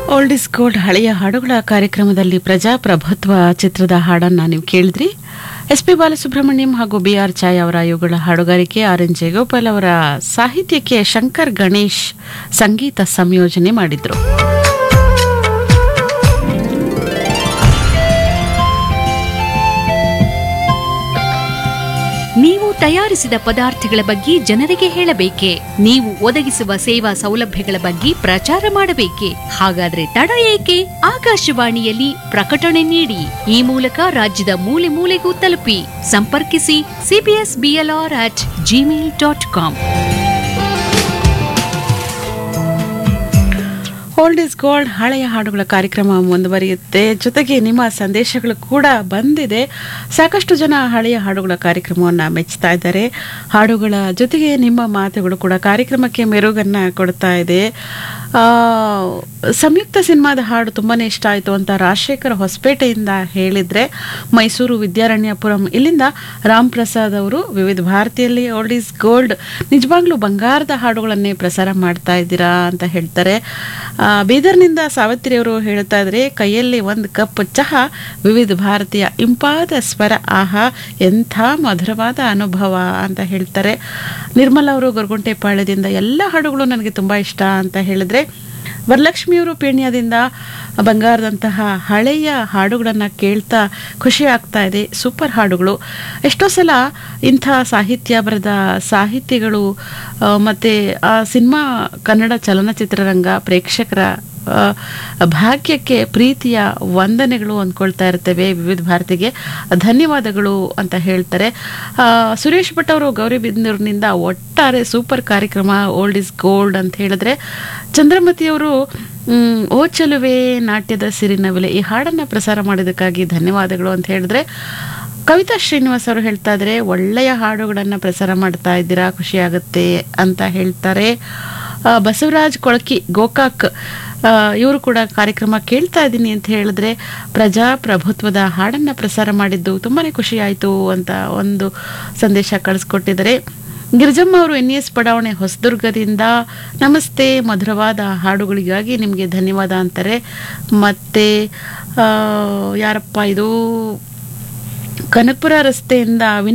old is gold ಹಳೆಯ ಹಾಡುಗಳ ಕಾರ್ಯಕ್ರಮದಲ್ಲಿ ಪ್ರಜಾಪ್ರಭುತ್ವ ಚಿತ್ರದ ಹಾಡನ್ನ ನೀವು ಕೇಳಿದ್ರಿ ಎಸ್ ಪಿ ಬಾಲಸುಬ್ರಹ್ಮಣ್ಯಂ ಹಾಗೂ ಬಿ ಆರ್ ಚಾಯ್ ಅವರ ಇವುಗಳ ಹಾಡುಗಾರಿಕೆ ಆರ್ ಎನ್ ಜಯಗೋಪಾಲ್ ಅವರ ಸಾಹಿತ್ಯಕ್ಕೆ ಶಂಕರ್ ಗಣೇಶ್ ಸಂಗೀತ ಸಂಯೋಜನೆ ಮಾಡಿದ್ರು ನೀವು ತಯಾರಿಸಿದ ಪದಾರ್ಥಗಳ ಬಗ್ಗೆ ಜನರಿಗೆ ಹೇಳಬೇಕೆ ನೀವು ಒದಗಿಸುವ ಸೇವಾ ಸೌಲಭ್ಯಗಳ ಬಗ್ಗೆ ಪ್ರಚಾರ ಮಾಡಬೇಕೆ ಹಾಗಾದ್ರೆ ತಡ ಏಕೆ ಆಕಾಶವಾಣಿಯಲ್ಲಿ ಪ್ರಕಟಣೆ ನೀಡಿ ಈ ಮೂಲಕ ರಾಜ್ಯದ ಮೂಲೆ ಮೂಲೆಗೂ ತಲುಪಿ ಸಂಪರ್ಕಿಸಿ CBS BLR at gmail dot com old is gold ಹಳೆಯ ಹಾಡುಗಳ ಕಾರ್ಯಕ್ರಮ ಮುಂದುವರಿಯುತ್ತೆ ಜೊತೆಗೆ ನಿಮ್ಮ ಸಂದೇಶಗಳು ಕೂಡ ಬಂದಿದೆ ಸಾಕಷ್ಟು ಜನ ಹಳೆಯ ಹಾಡುಗಳ ಕಾರ್ಯಕ್ರಮವನ್ನು ಮೆಚ್ಚುತ್ತಾ ಇದ್ದಾರೆ ಹಾಡುಗಳ ಜೊತೆಗೆ ನಿಮ್ಮ ಮಾತುಗಳು ಕೂಡ ಕಾರ್ಯಕ್ರಮಕ್ಕೆ ಮೆರುಗನ್ನ ಕೊಡ್ತಾ ಇದೆ ಆ, ಸಂಯುಕ್ತ ಸಿನಿಮಾದ ಹಾಡು ತುಂಬಾನೇ ಇಷ್ಟ ಆಯಿತು ಅಂತ ರಾಜಶೇಖರ ಹೊಸಪೇಟೆಯಿಂದ ಹೇಳಿದ್ರೆ ಮೈಸೂರು ವಿದ್ಯಾರಣ್ಯಪುರಂ ಇಲ್ಲಿಂದ ರಾಮ್ ಪ್ರಸಾದ್ ಅವರು ವಿವಿಧ ಭಾರತಿಯಲ್ಲಿ ಓಲ್ಡ್ ಈಸ್ ಗೋಲ್ಡ್ ನಿಜವಾಗ್ಲೂ ಬಂಗಾರದ ಹಾಡುಗಳನ್ನೇ ಪ್ರಸಾರ ಮಾಡ್ತಾ ಇದ್ದೀರಾ ಅಂತ ಹೇಳ್ತಾರೆ ಆ, ಬೀದರ್ನಿಂದ ಸಾವಿತ್ರಿ ಅವರು ಹೇಳ್ತಾ ಇದ್ರೆ ಕೈಯಲ್ಲಿ ಒಂದು ಕಪ್ ಚಹಾ ವಿವಿಧ ಭಾರತೀಯ ಇಂಪಾದ ಸ್ವರ ಆಹಾ ಎಂಥ ಮಧುರವಾದ ಅನುಭವ ಅಂತ ಹೇಳ್ತಾರೆ ನಿರ್ಮಲ ಅವರು ಗೊರಗುಂಟೆಪಾಳ್ಯದಿಂದ ಎಲ್ಲ ಹಾಡುಗಳು ನನಗೆ ತುಂಬ ಇಷ್ಟ ಅಂತ ಹೇಳಿದ್ರೆ ವರಲಕ್ಷ್ಮಿಯವರು ಪೇಣ್ಯದಿಂದ ಬಂಗಾರದಂತಹ ಹಳೆಯ ಹಾಡುಗಳನ್ನು ಕೇಳ್ತಾ ಖುಷಿ ಆಗ್ತಾ ಇದೆ ಸೂಪರ್ ಹಾಡುಗಳು ಎಷ್ಟೋ ಸಲ ಇಂಥ ಸಾಹಿತ್ಯ ಬರೆದ ಸಾಹಿತಿಗಳು ಆ, ಮತ್ತೆ ಆ ಸಿನಿಮಾ ಕನ್ನಡ ಚಲನಚಿತ್ರರಂಗ ಪ್ರೇಕ್ಷಕರ ಆ, ಭಾಗ್ಯಕ್ಕೆ ಪ್ರೀತಿಯ ವಂದನೆಗಳು ಅಂದ್ಕೊಳ್ತಾ ಇರ್ತೇವೆ ವಿವಿಧ ಭಾರತಿಗೆ ಧನ್ಯವಾದಗಳು ಅಂತ ಹೇಳ್ತಾರೆ ಆ, ಸುರೇಶ್ ಭಟ್ ಅವರು ಗೌರಿಬಿದನೂರಿನಿಂದ ಒಟ್ಟಾರೆ ಸೂಪರ್ ಕಾರ್ಯಕ್ರಮ ಓಲ್ಡ್ ಇಸ್ ಗೋಲ್ಡ್ ಅಂತ ಹೇಳಿದ್ರೆ ಚಂದ್ರಮತಿಯವರು ಮ್, ಓ ಚಲುವೆ ನಾಟ್ಯದ ಸಿರಿನವಿಲೆ ಈ ಹಾಡನ್ನ ಪ್ರಸಾರ ಮಾಡಿದ್ದಕ್ಕಾಗಿ ಧನ್ಯವಾದಗಳು ಅಂತ ಹೇಳಿದ್ರೆ ಕವಿತಾ ಶ್ರೀನಿವಾಸ್ ಅವರು ಹೇಳ್ತಾ ಇದ್ರೆ ಒಳ್ಳೆಯ ಹಾಡುಗಳನ್ನು ಪ್ರಸಾರ ಮಾಡ್ತಾ ಇದ್ದೀರಾ ಖುಷಿ ಆಗುತ್ತೆ ಅಂತ ಹೇಳ್ತಾರೆ ಆ, ಬಸವರಾಜ್ ಕೊಳಕಿ ಗೋಕಾಕ್ ಇವರು ಕೂಡ ಕಾರ್ಯಕ್ರಮ ಕೇಳ್ತಾ ಇದ್ದೀನಿ ಅಂತ ಹೇಳಿದ್ರೆ ಪ್ರಜಾಪ್ರಭುತ್ವದ ಹಾಡನ್ನ ಪ್ರಸಾರ ಮಾಡಿದ್ದು ತುಂಬಾನೇ ಖುಷಿ ಆಯಿತು ಅಂತ ಒಂದು ಸಂದೇಶ ಕಳಿಸ್ಕೊಟ್ಟಿದ್ದಾರೆ ಗಿರಿಜಮ್ಮ ಅವರು ಎನ್ ಎಸ್ ಬಡಾವಣೆ ಹೊಸದುರ್ಗದಿಂದ ನಮಸ್ತೆ ಮಧುರವಾದ ಹಾಡುಗಳಿಗಾಗಿ ನಿಮಗೆ ಧನ್ಯವಾದ ಅಂತಾರೆ ಮತ್ತೆ ಆ, ಯಾರಪ್ಪ ಇದು ಕನಕಪುರ ರಸ್ತೆಯಿಂದ